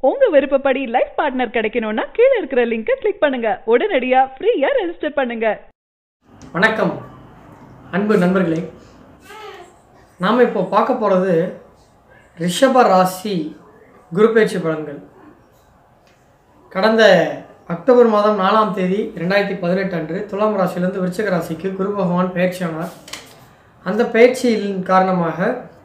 உங்க விருப்பப்படி life partner கிடைக்கணும்னா கீழே இருக்கிற லிங்கை கிளிக் பண்ணுங்க உடனடியா ஃப்ரீயா ரெஜிஸ்டர் பண்ணுங்க வணக்கம் அன்பு நண்பர்களே நாம் இப்போ பார்க்க போகிறது ரிஷப ராசி குரு பயிற்சி பலன்கள் கடந்த அக்டோபர் மாதம் நாலாம் தேதி ரெண்டாயிரத்தி பதினெட்டு அன்று துலாம் ராசியிலிருந்து விருச்சிக ராசிக்கு குரு பகவான் பயிற்சியானார் அந்த பயிற்சியின் காரணமாக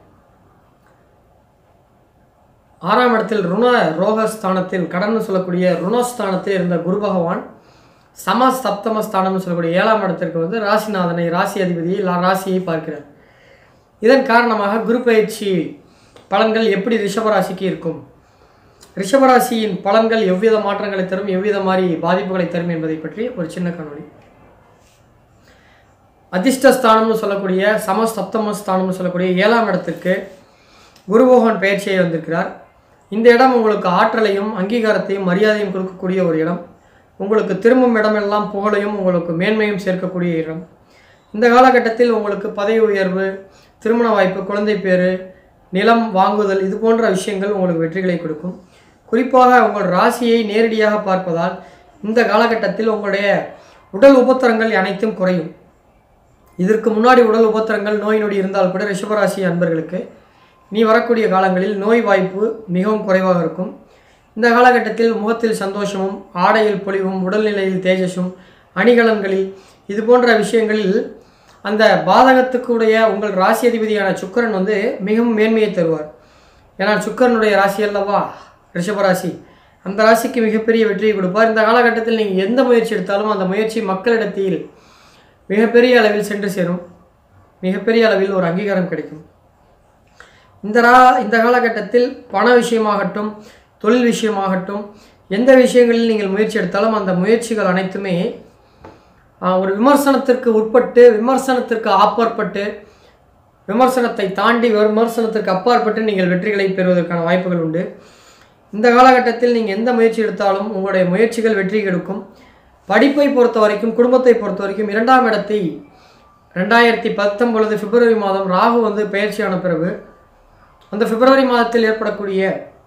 ஆறாம் இடத்தில் ருண ரோகஸ்தானத்தில் கடன்னு சொல்லக்கூடிய ருணஸ்தானத்தில் இருந்த குரு பகவான் சம சப்தம ஸ்தானம்னு சொல்லக்கூடிய ஏழாம் இடத்திற்கு வந்து ராசிநாதனை ராசி அதிபதியை லா- ராசியை பார்க்கிறார் இதன் காரணமாக குரு பயிற்சி பலன்கள் எப்படி ரிஷபராசிக்கு இருக்கும் ரிஷபராசியின் பலன்கள் எவ்வித மாற்றங்களை தரும் எவ்வித மாதிரி பாதிப்புகளை தரும் என்பதை பற்றி ஒரு சின்ன காணொளி அதிர்ஷ்டஸ்தானம்னு சொல்லக்கூடிய சம சப்தம ஸ்தானம்னு சொல்லக்கூடிய ஏழாம் இடத்துக்கு குரு பகவான் பயிற்சியை வந்திருக்கிறார் இந்த இடம் உங்களுக்கு ஆற்றலையும் அங்கீகாரத்தையும் மரியாதையும் கொடுக்கக்கூடிய ஒரு இடம் உங்களுக்கு திரும்பும் இடமெல்லாம் புகழையும் உங்களுக்கு மேன்மையும் சேர்க்கக்கூடிய இடம் இந்த காலகட்டத்தில் உங்களுக்கு பதவி உயர்வு திருமண வாய்ப்பு குழந்தை பேரு நிலம் வாங்குதல் இது போன்ற விஷயங்கள் உங்களுக்கு வெற்றிகளை கொடுக்கும் குறிப்பாக உங்கள் ராசியை நேரடியாக பார்ப்பதால் இந்த காலகட்டத்தில் உங்களுடைய உடல் உபத்திரங்கள் அனைத்தும் குறையும் இதற்கு முன்னாடி உடல் உபத்திரங்கள் நோய் நொடி இருந்தால் கூட ரிஷபராசி அன்பர்களுக்கு நீ வரக்கூடிய காலங்களில் நோய் வாய்ப்பு மிகவும் குறைவாக இருக்கும் இந்த காலகட்டத்தில் முகத்தில் சந்தோஷமும் ஆடையில் பொலிவும் உடல்நிலையில் தேஜஸும் அணிகலன்களில் இது போன்ற விஷயங்களில் அந்த பாதகத்துக்குடைய உங்கள் ராசி அதிபதியான சுக்கிரன் வந்து மிகவும் மேன்மையை தருவார் ஏன்னா சுக்கிரனுடைய ராசி அல்லவா ரிஷபராசி அந்த ராசிக்கு மிகப்பெரிய வெற்றியை கொடுப்பார் இந்த காலகட்டத்தில் நீங்கள் எந்த முயற்சி எடுத்தாலும் அந்த முயற்சி மக்களிடத்தில் மிகப்பெரிய அளவில் சென்று சேரும் மிகப்பெரிய அளவில் ஒரு அங்கீகாரம் கிடைக்கும் இந்த ரா இந்த காலகட்டத்தில் பண விஷயமாகட்டும் தொழில் விஷயமாகட்டும் எந்த விஷயங்களில் நீங்கள் முயற்சி எடுத்தாலும் அந்த முயற்சிகள் அனைத்துமே ஆஹ், ஒரு விமர்சனத்திற்கு உட்பட்டு விமர்சனத்திற்கு அப்பாற்பட்டு விமர்சனத்தை தாண்டி விமர்சனத்திற்கு அப்பாற்பட்டு நீங்கள் வெற்றிகளை பெறுவதற்கான வாய்ப்புகள் உண்டு இந்த காலகட்டத்தில் நீங்கள் எந்த முயற்சி எடுத்தாலும் உங்களுடைய முயற்சிகள் வெற்றி எடுக்கும் படிப்பை பொறுத்த வரைக்கும் குடும்பத்தை பொறுத்த வரைக்கும் இரண்டாம் இடத்தை ரெண்டாயிரத்தி பத்தொன்பது பிப்ரவரி மாதம் ராகு வந்து பயிற்சியான பிறகு அந்த பிப்ரவரி மாதத்தில் ஏற்படக்கூடிய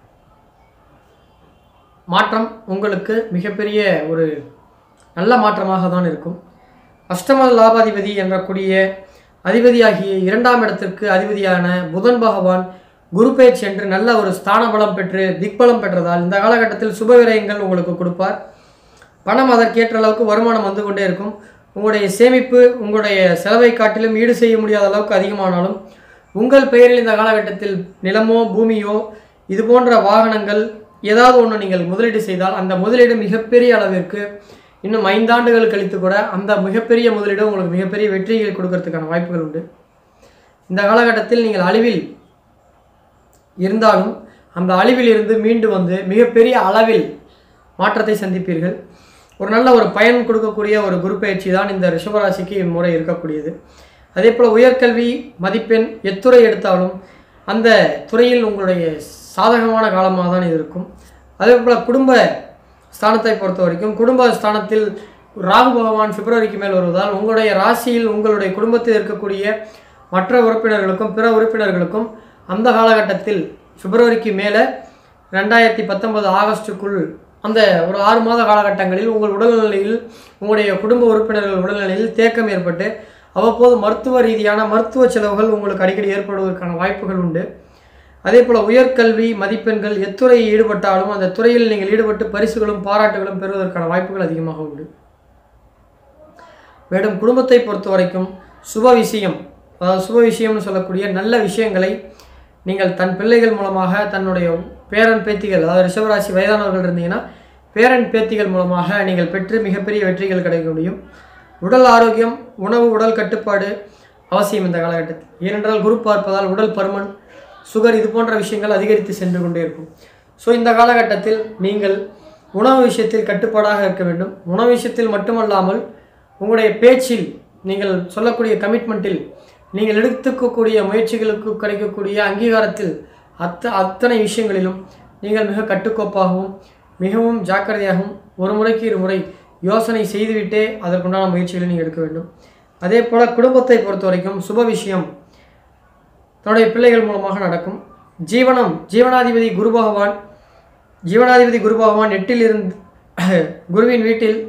மாற்றம் உங்களுக்கு மிகப்பெரிய ஒரு நல்ல மாற்றமாக தான் இருக்கும் அஷ்டம லாபாதிபதி என்றக்கூடிய அதிபதியாகிய இரண்டாம் இடத்திற்கு அதிபதியான புதன் பகவான் குரு பயிற்சி என்று நல்ல ஒரு ஸ்தான பலம் பெற்று திக்பலம் பெற்றதால் இந்த காலகட்டத்தில் சுப விரயங்கள் உங்களுக்கு கொடுப்பார் பணம் அதற்கேற்ற அளவுக்கு வருமானம் வந்து கொண்டே இருக்கும் உங்களுடைய சேமிப்பு உங்களுடைய செலவை காட்டிலும் ஈடு செய்ய முடியாத அளவுக்கு அதிகமானாலும் உங்கள் பெயரில் இந்த காலகட்டத்தில் நிலமோ பூமியோ இது போன்ற வாகனங்கள் ஏதாவது ஒன்று நீங்கள் முதலீடு செய்தால் அந்த முதலீடு மிகப்பெரிய அளவிற்கு இன்னும் ஐந்தாண்டுகள் கழித்து கூட அந்த மிகப்பெரிய முதலீடு உங்களுக்கு மிகப்பெரிய வெற்றிகளை கொடுக்கறதுக்கான வாய்ப்புகள் உண்டு இந்த காலகட்டத்தில் நீங்கள் அழிவில் இருந்தாலும் அந்த அழிவில் இருந்து மீண்டு வந்து மிகப்பெரிய அளவில் மாற்றத்தை சந்திப்பீர்கள் ஒரு நல்ல ஒரு பயன் கொடுக்கக்கூடிய ஒரு குரு பயிற்சி தான் இந்த ரிஷபராசிக்கு இம்முறை இருக்கக்கூடியது அதே போல் உயர்கல்வி மதிப்பெண் எத்துறை எடுத்தாலும் அந்த துறையில் உங்களுடைய சாதகமான காலமாக தான் இது இருக்கும் அதே போல் குடும்ப ஸ்தானத்தை பொறுத்த வரைக்கும் குடும்ப ஸ்தானத்தில் ராகு பகவான் பிப்ரவரிக்கு மேல் வருவதால் உங்களுடைய ராசியில் உங்களுடைய குடும்பத்தில் இருக்கக்கூடிய மற்ற உறுப்பினர்களுக்கும் பிற உறுப்பினர்களுக்கும் அந்த காலகட்டத்தில் பிப்ரவரிக்கு மேலே ரெண்டாயிரத்தி பத்தொன்பது ஆகஸ்டுக்குள் அந்த ஒரு ஆறு மாத காலகட்டங்களில் உங்கள் உடல்நிலையில் உங்களுடைய குடும்ப உறுப்பினர்கள் உடல்நிலையில் தேக்கம் ஏற்பட்டு அவ்வப்போது மருத்துவ ரீதியான மருத்துவ செலவுகள் உங்களுக்கு அடிக்கடி ஏற்படுவதற்கான வாய்ப்புகள் உண்டு அதே போல் உயர்கல்வி மதிப்பெண்கள் எத்துறையில் ஈடுபட்டாலும் அந்த துறையில் நீங்கள் ஈடுபட்டு பரிசுகளும் பாராட்டுகளும் பெறுவதற்கான வாய்ப்புகள் அதிகமாக உண்டு மேலும் குடும்பத்தை பொறுத்த வரைக்கும் சுப விஷயம் அதாவது சுப விஷயம்னு சொல்லக்கூடிய நல்ல விஷயங்களை நீங்கள் தன் பிள்ளைகள் மூலமாக தன்னுடைய பேரன் பேத்திகள் அதாவது ரிஷபராசி வயதானவர்கள் இருந்தீங்கன்னா பேரன் பேத்திகள் மூலமாக நீங்கள் பெற்று மிகப்பெரிய வெற்றிகள் கிடைக்க முடியும் உடல் ஆரோக்கியம் உணவு உடல் கட்டுப்பாடு அவசியம் இந்த காலகட்டத்தில் ஏனென்றால் குரு பார்ப்பதால் உடல் பருமன் சுகர் இது போன்ற விஷயங்கள் அதிகரித்து சென்று கொண்டே இருக்கும் ஸோ இந்த காலகட்டத்தில் நீங்கள் உணவு விஷயத்தில் கட்டுப்பாடாக இருக்க வேண்டும் உணவு விஷயத்தில் மட்டுமல்லாமல் உங்களுடைய பேச்சில் நீங்கள் சொல்லக்கூடிய கமிட்மெண்ட்டில் நீங்கள் எடுத்துக்கக்கூடிய முயற்சிகளுக்கு கிடைக்கக்கூடிய அங்கீகாரத்தில் அத்த அத்தனை விஷயங்களிலும் நீங்கள் மிக கட்டுக்கோப்பாகவும் மிகவும் ஜாக்கிரதையாகவும் ஒரு முறைக்கு இரு முறை யோசனை செய்துவிட்டே அதற்குண்டான முயற்சிகளை நீங்கள் எடுக்க வேண்டும் அதே போல் குடும்பத்தை பொறுத்த வரைக்கும் சுப விஷயம் தன்னுடைய பிள்ளைகள் மூலமாக நடக்கும் ஜீவனம் ஜீவனாதிபதி குரு பகவான் ஜீவனாதிபதி குரு பகவான் எட்டில் இருந்து குருவின் வீட்டில்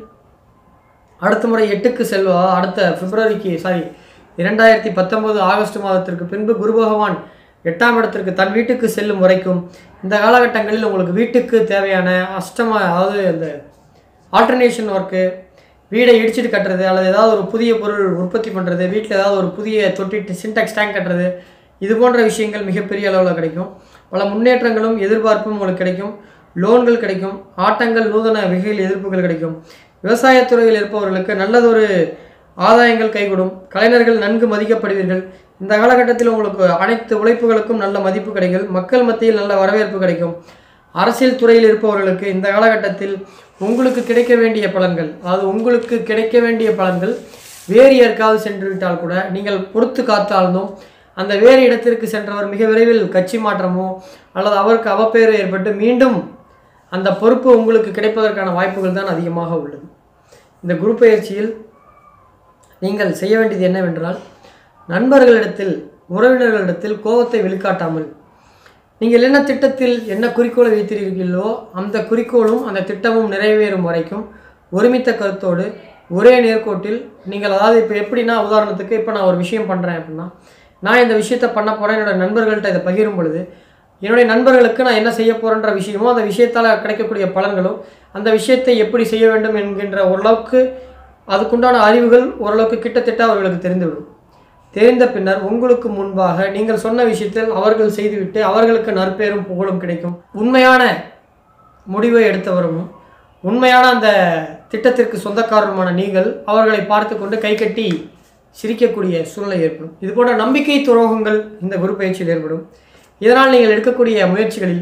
அடுத்த முறை எட்டுக்கு செல்வா அடுத்த பிப்ரவரிக்கு சாரி இரண்டாயிரத்தி பத்தொன்பது ஆகஸ்ட் மாதத்திற்கு பின்பு குரு பகவான் எட்டாம் இடத்திற்கு தன் வீட்டுக்கு செல்லும் வரைக்கும் இந்த காலகட்டங்களில் உங்களுக்கு வீட்டுக்கு தேவையான அஷ்டம அதாவது அந்த ஆல்டர்னேஷன் ஒர்க்கு வீடை இடிச்சிட்டு கட்டுறது அல்லது ஏதாவது ஒரு புதிய பொருள் உற்பத்தி பண்ணுறது வீட்டில் ஏதாவது ஒரு புதிய தொட்டி சின்டாக்ஸ் டேங்க் கட்டுறது இது போன்ற விஷயங்கள் மிகப்பெரிய அளவில் கிடைக்கும் பல முன்னேற்றங்களும் எதிர்பார்ப்பும் உங்களுக்கு கிடைக்கும் லோன்கள் கிடைக்கும் ஆட்டங்கள் நூதன வகையில் எதிர்ப்புகள் கிடைக்கும் விவசாயத்துறையில் இருப்பவர்களுக்கு நல்லதொரு ஆதாயங்கள் கைகூடும் கலைஞர்கள் நன்கு மதிக்கப்படுவீர்கள் இந்த காலகட்டத்தில் உங்களுக்கு அனைத்து உழைப்புகளுக்கும் நல்ல மதிப்பு கிடைக்கும் மக்கள் மத்தியில் நல்ல வரவேற்பு கிடைக்கும் அரசியல் துறையில் இருப்பவர்களுக்கு இந்த காலகட்டத்தில் உங்களுக்கு கிடைக்க வேண்டிய பலன்கள் அதாவது உங்களுக்கு கிடைக்க வேண்டிய பலன்கள் வேறு யாருக்காவது சென்று விட்டால் கூட நீங்கள் பொறுத்து காத்தாலும் அந்த வேறு இடத்திற்கு சென்றவர் மிக விரைவில் கட்சி மாற்றமோ அல்லது அவருக்கு அவப்பேறு ஏற்பட்டு மீண்டும் அந்த பொறுப்பு உங்களுக்கு கிடைப்பதற்கான வாய்ப்புகள் தான் அதிகமாக உள்ளது இந்த குரு பயிற்சியில் நீங்கள் செய்ய வேண்டியது என்னவென்றால் நண்பர்களிடத்தில் உறவினர்களிடத்தில் கோபத்தை வெளிக்காட்டாமல் நீங்கள் என்ன திட்டத்தில் என்ன குறிக்கோளை வைத்திருக்கிறீர்களோ அந்த குறிக்கோளும் அந்த திட்டமும் நிறைவேறும் வரைக்கும் ஒருமித்த கருத்தோடு ஒரே நேர்கோட்டில் நீங்கள் அதாவது இப்போ எப்படின்னா உதாரணத்துக்கு இப்போ நான் ஒரு விஷயம் பண்ணுறேன் அப்படின்னா நான் இந்த விஷயத்தை பண்ண போகிறேன் என்னோட நண்பர்கள்ட்ட இதை பகிரும் பொழுது என்னுடைய நண்பர்களுக்கு நான் என்ன செய்ய போகிறேன்ற விஷயமோ அந்த விஷயத்தால் கிடைக்கக்கூடிய பலன்களும் அந்த விஷயத்தை எப்படி செய்ய வேண்டும் என்கின்ற ஓரளவுக்கு அதுக்குண்டான அறிவுகள் ஓரளவுக்கு கிட்டத்தட்ட அவர்களுக்கு தெரிந்துவிடும் தெரிந்த பின்னர் உங்களுக்கு முன்பாக நீங்கள் சொன்ன விஷயத்தில் அவர்கள் செய்துவிட்டு அவர்களுக்கு நற்பேரும் புகழும் கிடைக்கும் உண்மையான முடிவை எடுத்தவரும் உண்மையான அந்த திட்டத்திற்கு சொந்தக்காரருமான நீங்கள் அவர்களை பார்த்து கொண்டு கை கட்டி சிரிக்கக்கூடிய சூழ்நிலை ஏற்படும் இது போன்ற நம்பிக்கை துரோகங்கள் இந்த குரு பயிற்சியில் ஏற்படும் இதனால் நீங்கள் எடுக்கக்கூடிய முயற்சிகளில்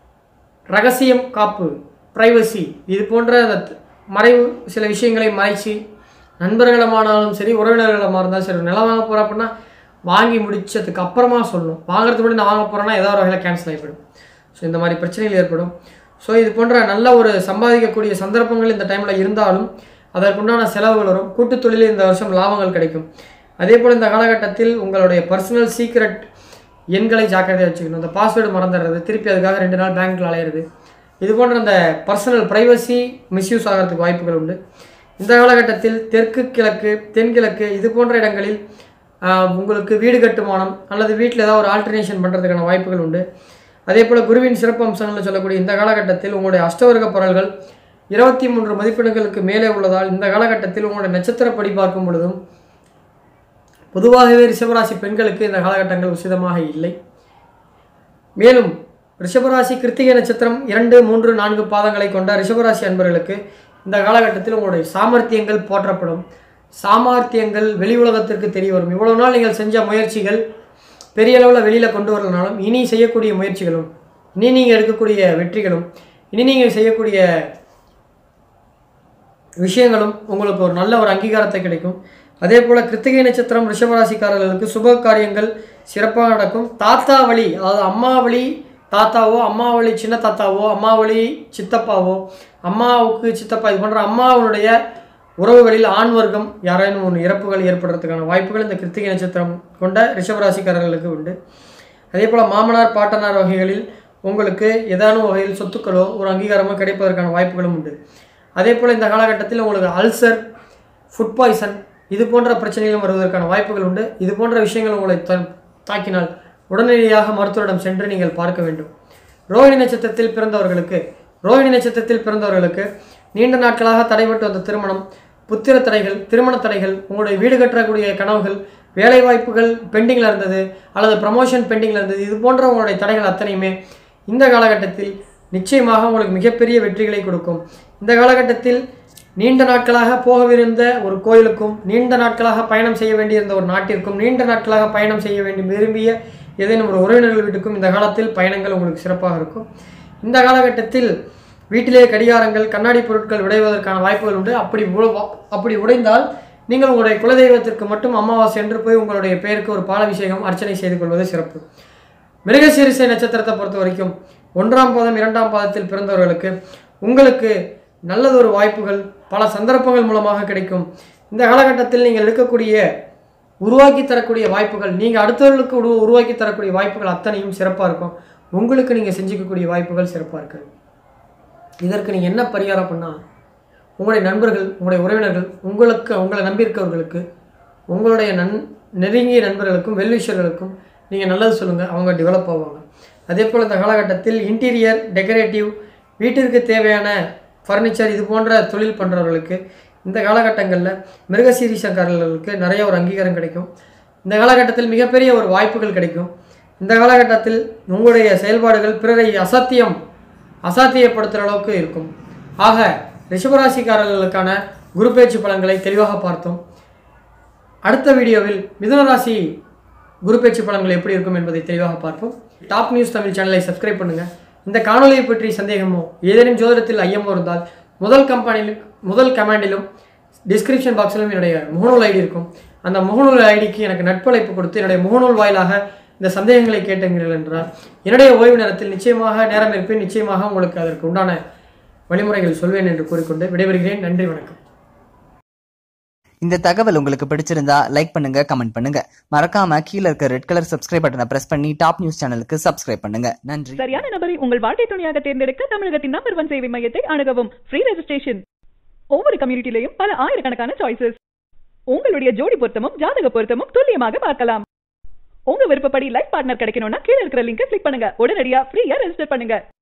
ரகசியம் காப்பு பிரைவசி இது போன்ற அந்த த- மறைவு சில விஷயங்களை மறைச்சி நண்பர்களிடமானாலும் சரி உறவினர்களிடமா இருந்தாலும் சரி நிலம் வாங்க போகிறோம் அப்படின்னா வாங்கி முடிச்சதுக்கு அப்புறமா சொல்லணும் வாங்குறதுக்கு முன்னாடி நான் வாங்க போகிறேன்னா ஏதாவது ஒரு வகையில் கேன்சல் ஆகிவிடும் ஸோ இந்த மாதிரி பிரச்சனைகள் ஏற்படும் ஸோ இது போன்ற நல்ல ஒரு சம்பாதிக்கக்கூடிய சந்தர்ப்பங்கள் இந்த டைமில் இருந்தாலும் அதற்குண்டான செலவுகள் வரும் கூட்டுத் தொழிலில் இந்த வருஷம் லாபங்கள் கிடைக்கும் அதே போல் இந்த காலகட்டத்தில் உங்களுடைய பர்சனல் சீக்ரெட் எண்களை ஜாக்கிரதையாக வச்சுக்கணும் அந்த பாஸ்வேர்டு மறந்துடுறது திருப்பி அதுக்காக ரெண்டு நாள் பேங்க்கில் அலையிறது இது போன்ற அந்த பர்சனல் ப்ரைவசி மிஸ்யூஸ் ஆகிறதுக்கு வாய்ப்புகள் உண்டு இந்த காலகட்டத்தில் தெற்கு கிழக்கு தென்கிழக்கு இது போன்ற இடங்களில் ஆஹ், உங்களுக்கு வீடு கட்டுமானம் அல்லது வீட்டில் ஏதாவது ஒரு ஆல்டர்னேஷன் பண்ணுறதுக்கான வாய்ப்புகள் உண்டு அதே போல் குருவின் சிறப்பு அம்சங்கள்னு சொல்லக்கூடிய இந்த காலகட்டத்தில் உங்களுடைய அஷ்டவர்க்க பரல்கள் இருபத்தி மூன்று மதிப்பெண்களுக்கு மேலே உள்ளதால் இந்த காலகட்டத்தில் உங்களுடைய நட்சத்திரப்படி பார்க்கும் பொழுதும் பொதுவாகவே ரிஷபராசி பெண்களுக்கு இந்த காலகட்டங்கள் உசிதமாக இல்லை மேலும் ரிஷபராசி கிருத்திகை நட்சத்திரம் இரண்டு மூன்று நான்கு பாதங்களை கொண்ட ரிஷபராசி அன்பர்களுக்கு இந்த காலகட்டத்தில் உங்களுடைய சாமர்த்தியங்கள் போற்றப்படும் சாமர்த்தியங்கள் வெளி உலகத்திற்கு தெரிய வரும் இவ்வளவு நாள் நீங்கள் செஞ்ச முயற்சிகள் பெரிய அளவில் வெளியில் கொண்டு வரலனாலும் இனி செய்யக்கூடிய முயற்சிகளும் இனி நீங்கள் எடுக்கக்கூடிய வெற்றிகளும் இனி நீங்கள் செய்யக்கூடிய விஷயங்களும் உங்களுக்கு ஒரு நல்ல ஒரு அங்கீகாரத்தை கிடைக்கும் அதே போல் கிருத்திகை நட்சத்திரம் ரிஷபராசிக்காரர்களுக்கு சுப காரியங்கள் சிறப்பாக நடக்கும் தாத்தா வழி அதாவது அம்மா வழி தாத்தாவோ அம்மா வழி சின்ன தாத்தாவோ அம்மா வழி சித்தப்பாவோ அம்மாவுக்கு சித்தப்பா இது போன்ற அம்மாவுடைய உறவுகளில் ஆண் வர்க்கம் யாரேனும் ஒன்று இறப்புகள் ஏற்படுறதுக்கான வாய்ப்புகள் இந்த கிருத்திகை நட்சத்திரம் கொண்ட ரிஷபராசிக்காரர்களுக்கு உண்டு அதே போல் மாமனார் பாட்டனார் வகைகளில் உங்களுக்கு ஏதானும் வகையில் சொத்துக்களோ ஒரு அங்கீகாரமோ கிடைப்பதற்கான வாய்ப்புகளும் உண்டு அதே போல் இந்த காலகட்டத்தில் உங்களுக்கு அல்சர் ஃபுட் பாய்சன் இது போன்ற பிரச்சனைகளும் வருவதற்கான வாய்ப்புகள் உண்டு இது போன்ற விஷயங்கள் உங்களை த- தாக்கினால் உடனடியாக மருத்துவரிடம் சென்று நீங்கள் பார்க்க வேண்டும் ரோஹிணி நட்சத்திரத்தில் பிறந்தவர்களுக்கு ரோஹிணி நட்சத்திரத்தில் பிறந்தவர்களுக்கு நீண்ட நாட்களாக தடைபட்டு வந்த திருமணம் புத்திர தடைகள் திருமண தடைகள் உங்களுடைய வீடு கட்டக்கூடிய கனவுகள் வேலை வாய்ப்புகள் பெண்டிங்கில் இருந்தது அல்லது ப்ரமோஷன் பெண்டிங்கில் இருந்தது இது போன்ற உங்களுடைய தடைகள் அத்தனையுமே இந்த காலகட்டத்தில் நிச்சயமாக உங்களுக்கு மிகப்பெரிய வெற்றிகளை கொடுக்கும் இந்த காலகட்டத்தில் நீண்ட நாட்களாக போகவிருந்த ஒரு கோயிலுக்கும் நீண்ட நாட்களாக பயணம் செய்ய வேண்டியிருந்த ஒரு நாட்டிற்கும் நீண்ட நாட்களாக பயணம் செய்ய வேண்டி விரும்பிய ஏதேனும் ஒரு உறவினர்கள் வீட்டுக்கும் இந்த காலத்தில் பயணங்கள் உங்களுக்கு சிறப்பாக இருக்கும் இந்த காலகட்டத்தில் வீட்டிலே கடிகாரங்கள் கண்ணாடி பொருட்கள் உடைவதற்கான வாய்ப்புகள் உண்டு அப்படி உ- அப்படி உடைந்தால் நீங்கள் உங்களுடைய குலதெய்வத்திற்கு மட்டும் அமாவாசை என்று போய் உங்களுடைய பெயருக்கு ஒரு பாலாபிஷேகம் அர்ச்சனை செய்து கொள்வது சிறப்பு மிருகசீரிசை நட்சத்திரத்தை பொறுத்த வரைக்கும் ஒன்றாம் பாதம் இரண்டாம் பாதத்தில் பிறந்தவர்களுக்கு உங்களுக்கு நல்லதொரு வாய்ப்புகள் பல சந்தர்ப்பங்கள் மூலமாக கிடைக்கும் இந்த காலகட்டத்தில் நீங்கள் எடுக்கக்கூடிய உருவாக்கி தரக்கூடிய வாய்ப்புகள் நீங்கள் அடுத்தவர்களுக்கு உரு உருவாக்கி தரக்கூடிய வாய்ப்புகள் அத்தனையும் சிறப்பாக இருக்கும் உங்களுக்கு நீங்கள் செஞ்சுக்கக்கூடிய வாய்ப்புகள் சிறப்பாக இருக்குது இதற்கு நீங்கள் என்ன பரிகாரம் பண்ணால் உங்களுடைய நண்பர்கள் உங்களுடைய உறவினர்கள் உங்களுக்கு உங்களை நம்பியிருக்கவர்களுக்கு உங்களுடைய நன் நெருங்கிய நண்பர்களுக்கும் வெல்விஷர்களுக்கும் நீங்கள் நல்லது சொல்லுங்கள் அவங்க டெவலப் ஆவாங்க அதே போல் இந்த காலகட்டத்தில் இன்டீரியர் டெக்கரேட்டிவ் வீட்டிற்கு தேவையான ஃபர்னிச்சர் இது போன்ற தொழில் பண்ணுறவர்களுக்கு இந்த காலகட்டங்களில் மிருகசீரிஷக்காரர்களுக்கு நிறைய ஒரு அங்கீகாரம் கிடைக்கும் இந்த காலகட்டத்தில் மிகப்பெரிய ஒரு வாய்ப்புகள் கிடைக்கும் இந்த காலகட்டத்தில் உங்களுடைய செயல்பாடுகள் பிறரை அசத்தியம் அசாத்தியப்படுத்துகிற அளவுக்கு இருக்கும் ஆக ரிஷபராசிக்காரர்களுக்கான குரு பேச்சு பலன்களை தெளிவாக பார்த்தோம் அடுத்த வீடியோவில் மிதுன ராசி குரு பேச்சு பலன்கள் எப்படி இருக்கும் என்பதை தெளிவாக பார்ப்போம் டாப் நியூஸ் தமிழ் சேனலை சப்ஸ்கிரைப் பண்ணுங்கள் இந்த காணொலியை பற்றி சந்தேகமோ ஏதேனும் ஜோதிடத்தில் ஐயமோ இருந்தால் முதல் கம்பெனியில் முதல் கமாண்டிலும் டிஸ்கிரிப்ஷன் பாக்ஸிலும் என்னுடைய முகநூல் ஐடி இருக்கும் அந்த முகநூல் ஐடிக்கு எனக்கு நட்பழைப்பு கொடுத்து என்னுடைய முகநூல் வாயிலாக இந்த சந்தேகங்களை கேட்டுங்கள் என்றால் என்னுடைய ஓய்வு நேரத்தில் நிச்சயமாக நேரம் இருப்பேன் நிச்சயமாக உங்களுக்கு அதற்கு உண்டான வழிமுறைகள் சொல்வேன் என்று கூறிக்கொண்டு விடைபெறுகிறேன் நன்றி வணக்கம் இந்த தகவல் உங்களுக்கு பிடிச்சிருந்தா லைக் பண்ணுங்க கமெண்ட் பண்ணுங்க மறக்காம கீழ இருக்க ரெட் கலர் சப்ஸ்கிரைப் பட்டனை பிரஸ் பண்ணி டாப் நியூஸ் சேனலுக்கு சப்ஸ்கிரைப் பண்ணுங்க நன்றி சரியான நபரை உங்கள் வாழ்க்கை துணையாக தேர்ந்தெடுக்க தமிழகத்தின் நம்பர் ஒன் சேவை மையத்தை அணுகவும் ஃப்ரீ ரெஜிஸ்ட்ரேஷன் ஒவ்வொரு கம்யூனிட்டிலையும் பல ஆயிரக்கணக்கான சாய்ஸஸ் உங்களுடைய ஜோடி பொருத்தமும் ஜாதக பொருத்தமும் துல்லியமாக பார்க்கலாம் உங்க விருப்பப்படி லைஃப் பார்ட்னர் கிடைக்கணும்னா கீழ இருக்கிற லிங்கை கிளிக் பண்ணுங்க உடனடியா ஃப்ரீயா ரெஜிஸ்டர் பண்ணுங்க